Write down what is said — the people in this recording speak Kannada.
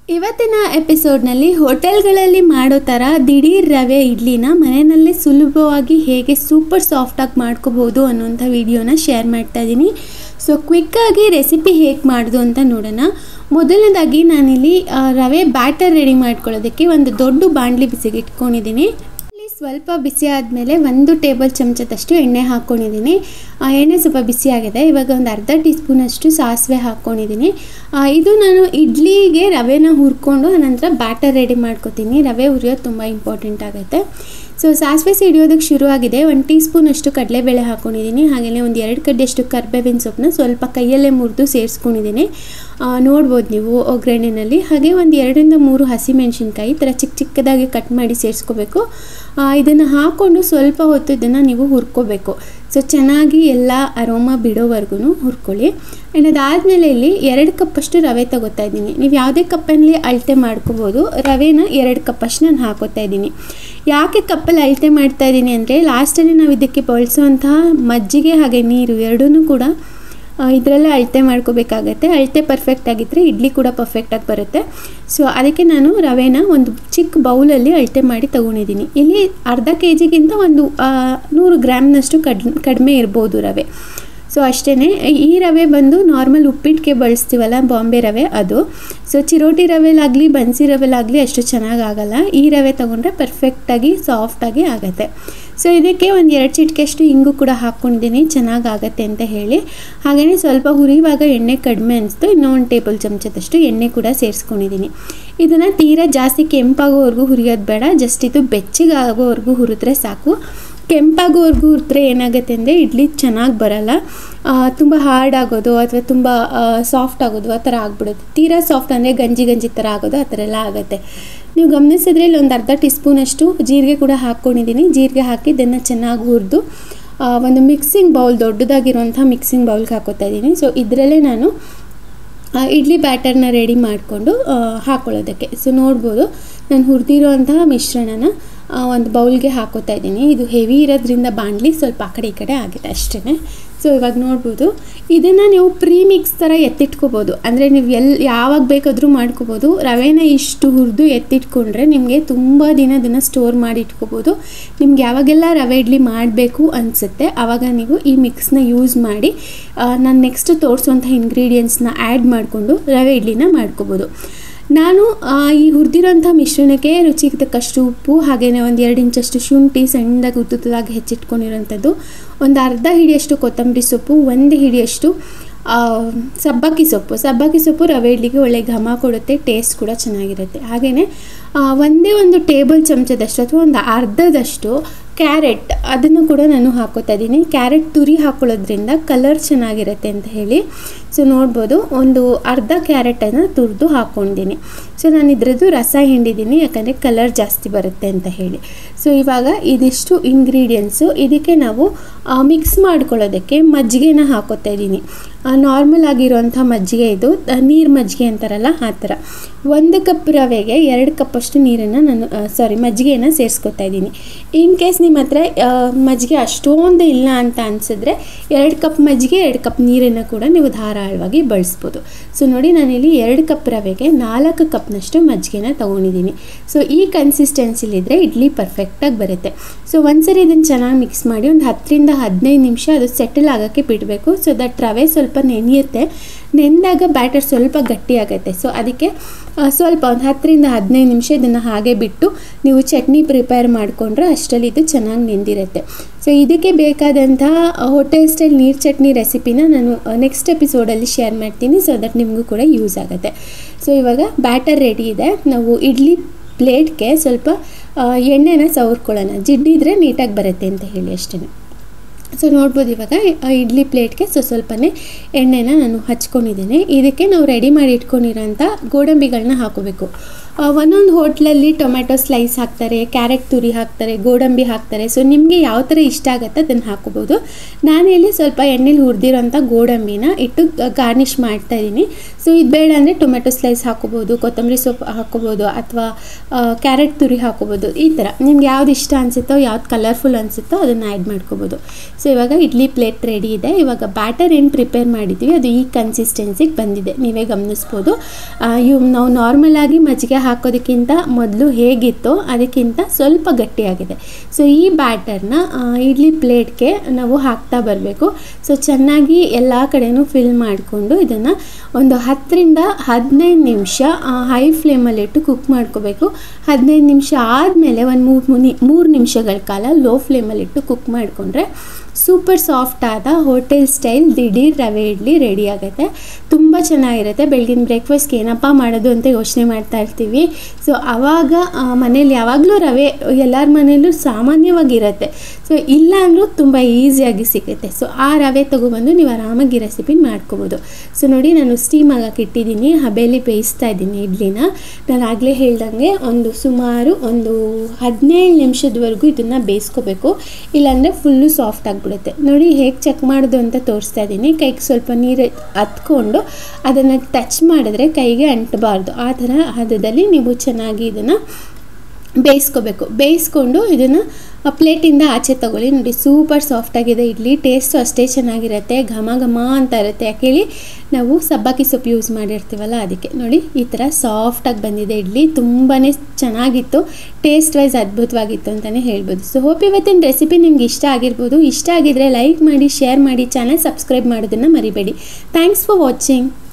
ಇವತ್ತಿನ ಎಪಿಸೋಡ್ನಲ್ಲಿ ಹೋಟೆಲ್ಗಳಲ್ಲಿ ಮಾಡೋ ಥರ ದಿಢೀರ್ ರವೆ ಇಡ್ಲಿನ ಮನೆಯಲ್ಲೇ ಸುಲಭವಾಗಿ ಹೇಗೆ ಸೂಪರ್ ಸಾಫ್ಟಾಗಿ ಮಾಡ್ಕೋಬೋದು ಅನ್ನೋಂಥ ವಿಡಿಯೋನ ಶೇರ್ ಮಾಡ್ತಾ ಇದ್ದೀನಿ ಸೊ ಕ್ವಿಕ್ಕಾಗಿ ರೆಸಿಪಿ ಹೇಗೆ ಮಾಡೋದು ಅಂತ ನೋಡೋಣ ಮೊದಲನೇದಾಗಿ ನಾನಿಲ್ಲಿ ಆ, ರವೆ ಬ್ಯಾಟರ್ ರೆಡಿ ಮಾಡ್ಕೊಳ್ಳೋದಕ್ಕೆ ಒಂದು ದೊಡ್ಡ ಬಾಣಲಿ ಬಿಸಿಗೆ ಇಟ್ಕೊಂಡಿದ್ದೀನಿ ಇಲ್ಲಿ ಸ್ವಲ್ಪ ಬಿಸಿ ಆದಮೇಲೆ ಒಂದು ಟೇಬಲ್ ಚಮಚದಷ್ಟು ಎಣ್ಣೆ ಹಾಕ್ಕೊಂಡಿದ್ದೀನಿ ಆ ಎಣ್ಣೆ ಸ್ವಲ್ಪ ಬಿಸಿ ಆಗಿದೆ ಇವಾಗ ಒಂದು ಅರ್ಧ ಟೀ ಸ್ಪೂನಷ್ಟು ಸಾಸಿವೆ ಹಾಕ್ಕೊಂಡಿದ್ದೀನಿ ಆ, ಇದು ನಾನು ಇಡ್ಲಿಗೆ ರವೆನ ಹುರ್ಕೊಂಡು ನಂತರ ಬ್ಯಾಟರ್ ರೆಡಿ ಮಾಡ್ಕೊತೀನಿ ರವೆ ಹುರಿಯೋದು ತುಂಬ ಇಂಪಾರ್ಟೆಂಟ್ ಆಗುತ್ತೆ ಸೊ ಸಾಸಿವೆ ಸಿಡಿಯೋದಕ್ಕೆ ಶುರುವಾಗಿದೆ ಒಂದು ಟೀ ಸ್ಪೂನಷ್ಟು ಕಡಲೆಬೇಳೆ ಹಾಕ್ಕೊಂಡಿದ್ದೀನಿ ಹಾಗೆಯೇ ಒಂದು ಎರಡು ಕಡ್ಡಿಯಷ್ಟು ಕರ್ಬೇವಿನ ಸೊಪ್ಪನ್ನ ಸ್ವಲ್ಪ ಕೈಯಲ್ಲೇ ಮುರಿದು ಸೇರಿಸ್ಕೊಂಡಿದ್ದೀನಿ ಆ, ನೋಡ್ಬೋದು ನೀವು ಒಗ್ಗರಣೆನಲ್ಲಿ ಹಾಗೆ ಒಂದು ಎರಡರಿಂದ ಮೂರು ಹಸಿಮೆಣಸಿನ್ಕಾಯಿ ಈ ಥರ ಚಿಕ್ಕ ಚಿಕ್ಕದಾಗಿ ಕಟ್ ಮಾಡಿ ಸೇರಿಸ್ಕೋಬೇಕು ಇದನ್ನು ಹಾಕ್ಕೊಂಡು ಸ್ವಲ್ಪ ಹೊತ್ತು ಇದನ್ನು ನೀವು ಹುರ್ಕೋಬೇಕು ಸೊ ಚೆನ್ನಾಗಿ ಎಲ್ಲ ಅರೋಮ ಬಿಡೋವರೆಗೂ ಹುರ್ಕೊಳ್ಳಿ ಆ್ಯಂಡ್ ಅದಾದಮೇಲೆ ಇಲ್ಲಿ ಎರಡು ಕಪ್ಪಷ್ಟು ರವೆ ತಗೋತಾ ಇದ್ದೀನಿ ನೀವು ಯಾವುದೇ ಕಪ್ಪಲ್ಲಿ ಅಳತೆ ಮಾಡ್ಕೋಬೋದು ರವೆನ ಎರಡು ಕಪ್ಪಷ್ಟು ನಾನು ಹಾಕೋತಾ ಇದ್ದೀನಿ ಯಾಕೆ ಕಪ್ಪಲ್ಲಿ ಅಳತೆ ಮಾಡ್ತಾ ಇದ್ದೀನಿ ಅಂದರೆ ಲಾಸ್ಟಲ್ಲಿ ನಾವು ಇದಕ್ಕೆ ಬಳಸುವಂತಹ ಮಜ್ಜಿಗೆ ಹಾಗೆ ನೀರು ಎರಡೂ ಕೂಡ ಇದರಲ್ಲೇ ಅಳತೆ ಮಾಡ್ಕೋಬೇಕಾಗತ್ತೆ ಅಳತೆ ಪರ್ಫೆಕ್ಟ್ ಆಗಿದ್ದರೆ ಇಡ್ಲಿ ಕೂಡ ಪರ್ಫೆಕ್ಟಾಗಿ ಬರುತ್ತೆ ಸೊ ಅದಕ್ಕೆ ನಾನು ರವೆನ ಒಂದು ಚಿಕ್ಕ ಬೌಲಲ್ಲಿ ಅಳತೆ ಮಾಡಿ ತೊಗೊಂಡಿದ್ದೀನಿ ಇಲ್ಲಿ ಅರ್ಧ ಕೆ ಜಿಗಿಂತ ಒಂದು ಆ, ನೂರು ಗ್ರಾಮ್ನಷ್ಟು ಕಡ್ ಕಡಿಮೆ ಇರ್ಬೋದು ರವೆ ಸೊ ಅಷ್ಟೇ ಈ ರವೆ ಬಂದು ನಾರ್ಮಲ್ ಉಪ್ಪಿಟ್ಟಿಗೆ ಬಳಸ್ತೀವಲ್ಲ ಬಾಂಬೆ ರವೆ ಅದು ಸೊ ಚಿರೋಟಿ ರವೆಲಾಗಲಿ ಬನ್ಸಿ ರವೆಲಾಗಲಿ ಅಷ್ಟು ಚೆನ್ನಾಗಿ ಆಗಲ್ಲ ಈ ರವೆ ತೊಗೊಂಡ್ರೆ ಪರ್ಫೆಕ್ಟಾಗಿ ಸಾಫ್ಟಾಗಿ ಆಗುತ್ತೆ ಸೊ ಇದಕ್ಕೆ ಒಂದು ಎರಡು ಚಿಟಿಕೆಷ್ಟು ಇಂಗು ಕೂಡ ಹಾಕ್ಕೊಂಡಿದ್ದೀನಿ ಚೆನ್ನಾಗಿ ಆಗುತ್ತೆ ಅಂತ ಹೇಳಿ ಹಾಗೆಯೇ ಸ್ವಲ್ಪ ಹುರಿಯುವಾಗ ಎಣ್ಣೆ ಕಡಿಮೆ ಅನಿಸ್ತು ಇನ್ನೂ ಒಂದು ಟೇಬಲ್ ಚಮಚದಷ್ಟು ಎಣ್ಣೆ ಕೂಡ ಸೇರಿಸ್ಕೊಂಡಿದ್ದೀನಿ ಇದನ್ನು ತೀರಾ ಜಾಸ್ತಿ ಕೆಂಪಾಗೋವರೆಗೂ ಹುರಿಯೋದು ಬೇಡ ಜಸ್ಟ್ ಇದು ಬೆಚ್ಚಗೆ ಆಗೋವರೆಗೂ ಹುರಿದ್ರೆ ಸಾಕು ಕೆಂಪಾಗೋವರೆಗೂ ಹುರಿದ್ರೆ ಏನಾಗುತ್ತೆ ಅಂದರೆ ಇಡ್ಲಿ ಚೆನ್ನಾಗಿ ಬರಲ್ಲ ತುಂಬ ಹಾರ್ಡ್ ಆಗೋದು ಅಥವಾ ತುಂಬ ಸಾಫ್ಟ್ ಆಗೋದು ಆ ಥರ ಆಗ್ಬಿಡುತ್ತೆ ತೀರಾ ಸಾಫ್ಟ್ ಅಂದರೆ ಗಂಜಿ ಗಂಜಿ ಥರ ಆಗೋದು ಆ ಥರ ಎಲ್ಲ ಆಗುತ್ತೆ ನೀವು ಗಮನಿಸಿದ್ರೆ ಇಲ್ಲಿ ಒಂದು ಅರ್ಧ ಟೀ ಸ್ಪೂನಷ್ಟು ಜೀರಿಗೆ ಕೂಡ ಹಾಕ್ಕೊಂಡಿದ್ದೀನಿ ಜೀರಿಗೆ ಹಾಕಿ ಇದನ್ನು ಚೆನ್ನಾಗಿ ಹುರಿದು ಒಂದು ಮಿಕ್ಸಿಂಗ್ ಬೌಲ್ ದೊಡ್ಡದಾಗಿರುವಂಥ ಮಿಕ್ಸಿಂಗ್ ಬೌಲ್ಗೆ ಹಾಕೋತಾ ಇದ್ದೀನಿ ಸೊ ಇದರಲ್ಲೇ ನಾನು ಆ, ಇಡ್ಲಿ ಬ್ಯಾಟರ್ನ ರೆಡಿ ಮಾಡಿಕೊಂಡು ಹಾಕ್ಕೊಳ್ಳೋದಕ್ಕೆ ಸೊ ನೋಡ್ಬೋದು ನಾನು ಹುರಿದಿರೋಂತಹ ಮಿಶ್ರಣನ ಆ, ಒಂದು ಬೌಲ್ಗೆ ಹಾಕೋತಾ ಇದ್ದೀನಿ ಇದು ಹೆವಿ ಇರೋದ್ರಿಂದ ಬಾಣಲಿ ಸ್ವಲ್ಪ ಆ ಕಡೆ ಈ ಕಡೆ ಆಗಿದೆ ಅಷ್ಟೇ ಸೊ ಇವಾಗ ನೋಡ್ಬೋದು ಇದನ್ನು ನೀವು ಪ್ರೀ ಮಿಕ್ಸ್ ಥರ ಎತ್ತಿಟ್ಕೋಬೋದು ಅಂದರೆ ನೀವು ಎಲ್ಲಿ ಯಾವಾಗ ಬೇಕಾದರೂ ಮಾಡ್ಕೋಬೋದು ರವೆನ ಇಷ್ಟು ಹುರಿದು ಎತ್ತಿಟ್ಕೊಂಡ್ರೆ ನಿಮಗೆ ತುಂಬ ದಿನ ಅದನ್ನು ಸ್ಟೋರ್ ಮಾಡಿ ಇಟ್ಕೋಬೋದು ನಿಮ್ಗೆ ಯಾವಾಗೆಲ್ಲ ರವೆ ಇಡ್ಲಿ ಮಾಡಬೇಕು ಅನಿಸುತ್ತೆ ಆವಾಗ ನೀವು ಈ ಮಿಕ್ಸ್ನ ಯೂಸ್ ಮಾಡಿ ನಾನು ನೆಕ್ಸ್ಟ್ ತೋರಿಸುವಂಥ ಇಂಗ್ರೀಡಿಯೆಂಟ್ಸ್ನ ಆ್ಯಡ್ ಮಾಡಿಕೊಂಡು ರವೆ ಇಡ್ಲಿನ ಮಾಡ್ಕೋಬೋದು ನಾನು ಆ, ಈ ಹುರಿದಿರೋಂಥ ಮಿಶ್ರಣಕ್ಕೆ ರುಚಿಗೆ ತಕ್ಕಷ್ಟು ಉಪ್ಪು ಹಾಗೆಯೇ ಒಂದು ಎರಡು ಇಂಚಷ್ಟು ಶುಂಠಿ ಸಣ್ಣದಾಗಿ ಉದ್ದುತ್ತದಾಗಿ ಹೆಚ್ಚಿಟ್ಕೊಂಡಿರೋಂಥದ್ದು ಒಂದು ಅರ್ಧ ಹಿಡಿಯಷ್ಟು ಕೊತ್ತಂಬರಿ ಸೊಪ್ಪು ಒಂದು ಹಿಡಿಯಷ್ಟು ಆ, ಸಬ್ಬಕ್ಕಿ ಸೊಪ್ಪು ಸಬ್ಬಕ್ಕಿ ಸೊಪ್ಪು ರವೆ ಇಡ್ಲಿಗೆ ಒಳ್ಳೆ ಘಮ ಕೊಡುತ್ತೆ ಟೇಸ್ಟ್ ಕೂಡ ಚೆನ್ನಾಗಿರುತ್ತೆ ಹಾಗೆಯೇ ಒಂದೇ ಒಂದು ಟೇಬಲ್ ಚಮಚದಷ್ಟು ಅಥವಾ ಒಂದು ಅರ್ಧದಷ್ಟು ಕ್ಯಾರೆಟ್ ಅದನ್ನು ಕೂಡ ನಾನು ಹಾಕೋತಾ ಇದ್ದೀನಿ ಕ್ಯಾರೆಟ್ ತುರಿ ಹಾಕೊಳ್ಳೋದ್ರಿಂದ ಕಲರ್ ಚೆನ್ನಾಗಿರುತ್ತೆ ಅಂತ ಹೇಳಿ ಸೊ ನೋಡ್ಬೋದು ಒಂದು ಅರ್ಧ ಕ್ಯಾರೆಟನ್ನು ತುರಿದು ಹಾಕ್ಕೊಂಡಿದ್ದೀನಿ ಸೊ ನಾನು ಇದ್ರದ್ದು ರಸ ಹಿಂಡಿದ್ದೀನಿ ಯಾಕಂದರೆ ಕಲರ್ ಜಾಸ್ತಿ ಬರುತ್ತೆ ಅಂತ ಹೇಳಿ ಸೊ ಇವಾಗ ಇದಿಷ್ಟು ಇಂಗ್ರೀಡಿಯೆಂಟ್ಸು ಇದಕ್ಕೆ ನಾವು ಮಿಕ್ಸ್ ಮಾಡ್ಕೊಳ್ಳೋದಕ್ಕೆ ಮಜ್ಜಿಗೆನ ಹಾಕೋತಾ ಇದ್ದೀನಿ ನಾರ್ಮಲ್ ಆಗಿರುವಂಥ ಮಜ್ಜಿಗೆ ಇದು ನೀರು ಮಜ್ಜಿಗೆ ಅಂತಾರಲ್ಲ ಆ ಥರ ಒಂದು ಕಪ್ ರವೆಗೆ ಎರಡು ಕಪ್ಪಷ್ಟು ನೀರನ್ನು ನಾನು ಸಾರಿ ಮಜ್ಜಿಗೆಯನ್ನು ಸೇರಿಸ್ಕೊತಾ ಇದ್ದೀನಿ ಇನ್ ಕೇಸ್ ನಿಮ್ಮ ಹತ್ರ ಆ, ಮಜ್ಜಿಗೆ ಅಷ್ಟೊಂದು ಇಲ್ಲ ಅಂತ ಅನಿಸಿದ್ರೆ ಎರಡು ಕಪ್ ಮಜ್ಜಿಗೆ ಎರಡು ಕಪ್ ನೀರನ್ನು ಕೂಡ ನೀವು ಧಾರಾಳವಾಗಿ ಬಳಸ್ಬೋದು ಸೊ ನೋಡಿ ನಾನಿಲ್ಲಿ ಎರಡು ಕಪ್ ರವೆಗೆ ನಾಲ್ಕು ಕಪ್ನಷ್ಟು ಮಜ್ಜಿಗೆನ ತೊಗೊಂಡಿದ್ದೀನಿ ಸೊ ಈ ಕನ್ಸಿಸ್ಟೆನ್ಸಿಲಿದ್ದರೆ ಇಡ್ಲಿ ಪರ್ಫೆಕ್ಟಾಗಿ ಬರುತ್ತೆ ಸೊ ಒಂದ್ಸರಿ ಇದನ್ನು ಚೆನ್ನಾಗಿ ಮಿಕ್ಸ್ ಮಾಡಿ ಒಂದು ಹತ್ತರಿಂದ ಹದಿನೈದು ನಿಮಿಷ ಅದು ಸೆಟಲ್ ಆಗೋಕ್ಕೆ ಬಿಡಬೇಕು ಸೊ ದಟ್ ರವೆ ಸ್ವಲ್ಪ ನೆನೆಯುತ್ತೆ ನೆಂದಾಗ ಬ್ಯಾಟರ್ ಸ್ವಲ್ಪ ಗಟ್ಟಿಯಾಗುತ್ತೆ ಸೊ ಅದಕ್ಕೆ ಆ, ಸ್ವಲ್ಪ ಒಂದು ಹತ್ತರಿಂದ ಹದಿನೈದು ನಿಮಿಷ ಇದನ್ನು ಹಾಗೆ ಬಿಟ್ಟು ನೀವು ಚಟ್ನಿ ಪ್ರಿಪೇರ್ ಮಾಡಿಕೊಂಡ್ರೆ ಅಷ್ಟರಲ್ಲಿ ಇದು ಚೆನ್ನಾಗಿ ನೆಂದಿರುತ್ತೆ ಸೊ ಇದಕ್ಕೆ ಬೇಕಾದಂತಹ ಹೋಟೆಲ್ ಸ್ಟೈಲ್ ನೀರು ಚಟ್ನಿ ರೆಸಿಪಿನ ನಾನು ನೆಕ್ಸ್ಟ್ ಎಪಿಸೋಡಲ್ಲಿ ಶೇರ್ ಮಾಡ್ತೀನಿ ಸೊ ದಟ್ ನಿಮಗೂ ಕೂಡ ಯೂಸ್ ಆಗುತ್ತೆ ಸೊ ಇವಾಗ ಬ್ಯಾಟರ್ ರೆಡಿ ಇದೆ ನಾವು ಇಡ್ಲಿ ಪ್ಲೇಟ್ಗೆ ಸ್ವಲ್ಪ ಆ, ಎಣ್ಣೆನ ಸವರ್ಕೊಳ್ಳೋಣ ಜಿಡ್ಡಿದ್ರೆ ನೀಟಾಗಿ ಬರುತ್ತೆ ಅಂತ ಹೇಳಿ ಅಷ್ಟೇ ಸೊ ನೋಡ್ಬೋದು ಇವಾಗ ಆ ಇಡ್ಲಿ ಪ್ಲೇಟ್ಗೆ ಸೊ ಸ್ವಲ್ಪನೇ ಎಣ್ಣೆನ ನಾನು ಹಚ್ಕೊಂಡಿದ್ದೇನೆ ಇದಕ್ಕೆ ನಾವು ರೆಡಿ ಮಾಡಿ ಇಟ್ಕೊಂಡಿರೋಂಥ ಗೋಡಂಬಿಗಳನ್ನ ಹಾಕೋಬೇಕು ಒಂದೊಂದು ಹೋಟ್ಲಲ್ಲಿ ಟೊಮೆಟೊ ಸ್ಲೈಸ್ ಹಾಕ್ತಾರೆ ಕ್ಯಾರೆಟ್ ತುರಿ ಹಾಕ್ತಾರೆ ಗೋಡಂಬಿ ಹಾಕ್ತಾರೆ ಸೊ ನಿಮಗೆ ಯಾವ ಥರ ಇಷ್ಟ ಆಗುತ್ತೆ ಅದನ್ನು ಹಾಕೋಬೋದು ನಾನಿಲ್ಲಿ ಸ್ವಲ್ಪ ಎಣ್ಣೆಲಿ ಹುರಿದಿರೋಂಥ ಗೋಡಂಬಿನ ಇಟ್ಟು ಗಾರ್ನಿಷ್ ಮಾಡ್ತಾ ಇದ್ದೀನಿ ಸೊ ಇದು ಬೇಡ ಅಂದರೆ ಟೊಮೆಟೊ ಸ್ಲೈಸ್ ಹಾಕೋಬೋದು ಕೊತ್ತಂಬರಿ ಸೊಪ್ಪು ಹಾಕೋಬೋದು ಅಥವಾ ಕ್ಯಾರೆಟ್ ತುರಿ ಹಾಕೋಬೋದು ಈ ಥರ ನಿಮ್ಗೆ ಯಾವ್ದು ಇಷ್ಟ ಅನಿಸುತ್ತೋ ಯಾವ್ದು ಕಲರ್ಫುಲ್ ಅನಿಸುತ್ತೋ ಅದನ್ನು ಆ್ಯಡ್ ಮಾಡ್ಕೋಬೋದು ಸೊ ಇವಾಗ ಇಡ್ಲಿ ಪ್ಲೇಟ್ ರೆಡಿ ಇದೆ ಇವಾಗ ಬ್ಯಾಟರ್ ಏನು ಪ್ರಿಪೇರ್ ಮಾಡಿದ್ದೀವಿ ಅದು ಈ ಕನ್ಸಿಸ್ಟೆನ್ಸಿಗೆ ಬಂದಿದೆ ನೀವೇ ಗಮನಿಸ್ಬೋದು ಆ, ಇವು ನಾವು ನಾರ್ಮಲ್ ಆಗಿ ಮಜ್ಜಿಗೆ ಹಾಕೋದಕ್ಕಿಂತ ಮೊದಲು ಹೇಗಿತ್ತೋ ಅದಕ್ಕಿಂತ ಸ್ವಲ್ಪ ಗಟ್ಟಿಯಾಗಿದೆ ಸೊ ಈ ಬ್ಯಾಟರ್ನ ಇಡ್ಲಿ ಪ್ಲೇಟ್ಗೆ ನಾವು ಹಾಕ್ತಾ ಬರಬೇಕು ಸೊ ಚೆನ್ನಾಗಿ ಎಲ್ಲ ಕಡೆನೂ ಫಿಲ್ ಮಾಡಿಕೊಂಡು ಇದನ್ನು ಒಂದು ಹತ್ತರಿಂದ ಹದಿನೈದು ನಿಮಿಷ ಹೈ ಫ್ಲೇಮಲ್ಲಿಟ್ಟು ಕುಕ್ ಮಾಡ್ಕೋಬೇಕು ಹದಿನೈದು ನಿಮಿಷ ಆದಮೇಲೆ ಒಂದು ಮೂರು ಮೂರು ನಿಮಿಷಗಳ ಕಾಲ ಲೋ ಫ್ಲೇಮಲ್ಲಿಟ್ಟು ಕುಕ್ ಮಾಡಿಕೊಂಡ್ರೆ ಸೂಪರ್ ಸಾಫ್ಟ್ ಆದ ಹೋಟೆಲ್ ಸ್ಟೈಲ್ ದಿಢೀರ್ ರವೆ ಇಡ್ಲಿ ರೆಡಿ ಆಗುತ್ತೆ ತುಂಬ ಚೆನ್ನಾಗಿರುತ್ತೆ ಬೆಳಗಿನ ಬ್ರೇಕ್ಫಾಸ್ಟ್ಗೆ ಏನಪ್ಪ ಮಾಡೋದು ಅಂತ ಯೋಚನೆ ಮಾಡ್ತಾ ಇರ್ತೀವಿ ಸೊ ಆವಾಗ ಆ, ಮನೇಲಿ ಯಾವಾಗಲೂ ರವೆ ಎಲ್ಲರ ಮನೇಲೂ ಸಾಮಾನ್ಯವಾಗಿರುತ್ತೆ ಸೊ ಇಲ್ಲ ಅಂದರೂ ತುಂಬ ಈಸಿಯಾಗಿ ಸಿಗುತ್ತೆ ಸೊ ಆ ರವೆ ತೊಗೊಬಂದು ನೀವು ಆರಾಮಾಗಿ ರೆಸಿಪಿ ಮಾಡ್ಕೋಬೋದು ಸೊ ನೋಡಿ ನಾನು ಸ್ಟೀಮ್ ಆಗಕ್ಕೆ ಇಟ್ಟಿದ್ದೀನಿ ಹಬೆಯಲ್ಲಿ ಬೇಯಿಸ್ತಾ ಇದ್ದೀನಿ ಇಡ್ಲಿನ ನಾನು ಆಗಲೇ ಹೇಳ್ದಂಗೆ ಒಂದು ಸುಮಾರು ಒಂದು ಹದಿನೇಳು ನಿಮಿಷದವರೆಗೂ ಇದನ್ನು ಬೇಯಿಸ್ಕೋಬೇಕು ಇಲ್ಲಾಂದರೆ ಫುಲ್ಲು ಸಾಫ್ಟ್ ಆಗಿಬಿಡುತ್ತೆ ನೋಡಿ ಹೇಗೆ ಚೆಕ್ ಮಾಡೋದು ಅಂತ ತೋರಿಸ್ತಾ ಇದ್ದೀನಿ ಕೈಗೆ ಸ್ವಲ್ಪ ನೀರು ಹತ್ಕೊಂಡು ಅದನ್ನು ಟಚ್ ಮಾಡಿದ್ರೆ ಕೈಗೆ ಅಂಟಬಾರ್ದು ಆ ಥರ ಹದದಲ್ಲಿ ನೀವು ಚೆನ್ನಾಗಿ ಇದನ್ನು ಬೇಯಿಸ್ಕೋಬೇಕು ಬೇಯಿಸ್ಕೊಂಡು ಇದನ್ನು ಪ್ಲೇಟಿಂದ ಆಚೆ ತಗೊಳ್ಳಿ ನೋಡಿ ಸೂಪರ್ ಸಾಫ್ಟಾಗಿದೆ ಇಡ್ಲಿ ಟೇಸ್ಟು ಅಷ್ಟೇ ಚೆನ್ನಾಗಿರುತ್ತೆ ಘಮ ಘಮ ಅಂತ ಇರುತ್ತೆ ಯಾಕೇಳಿ ನಾವು ಸಬ್ಬಕ್ಕಿ ಸೊಪ್ಪು ಯೂಸ್ ಮಾಡಿರ್ತೀವಲ್ಲ ಅದಕ್ಕೆ ನೋಡಿ ಈ ಥರ ಸಾಫ್ಟಾಗಿ ಬಂದಿದೆ ಇಡ್ಲಿ ತುಂಬಾ ಚೆನ್ನಾಗಿತ್ತು ಟೇಸ್ಟ್ ವೈಸ್ ಅದ್ಭುತವಾಗಿತ್ತು ಅಂತಲೇ ಹೇಳ್ಬೋದು ಸೊ ಹೋಪ್ ಇವತ್ತಿನ ರೆಸಿಪಿ ನಿಮ್ಗೆ ಇಷ್ಟ ಆಗಿರ್ಬೋದು ಇಷ್ಟ ಆಗಿದ್ರೆ ಲೈಕ್ ಮಾಡಿ ಶೇರ್ ಮಾಡಿ ಚಾನಲ್ ಸಬ್ಸ್ಕ್ರೈಬ್ ಮಾಡೋದನ್ನು ಮರಿಬೇಡಿ ಥ್ಯಾಂಕ್ಸ್ ಫಾರ್ ವಾಚಿಂಗ್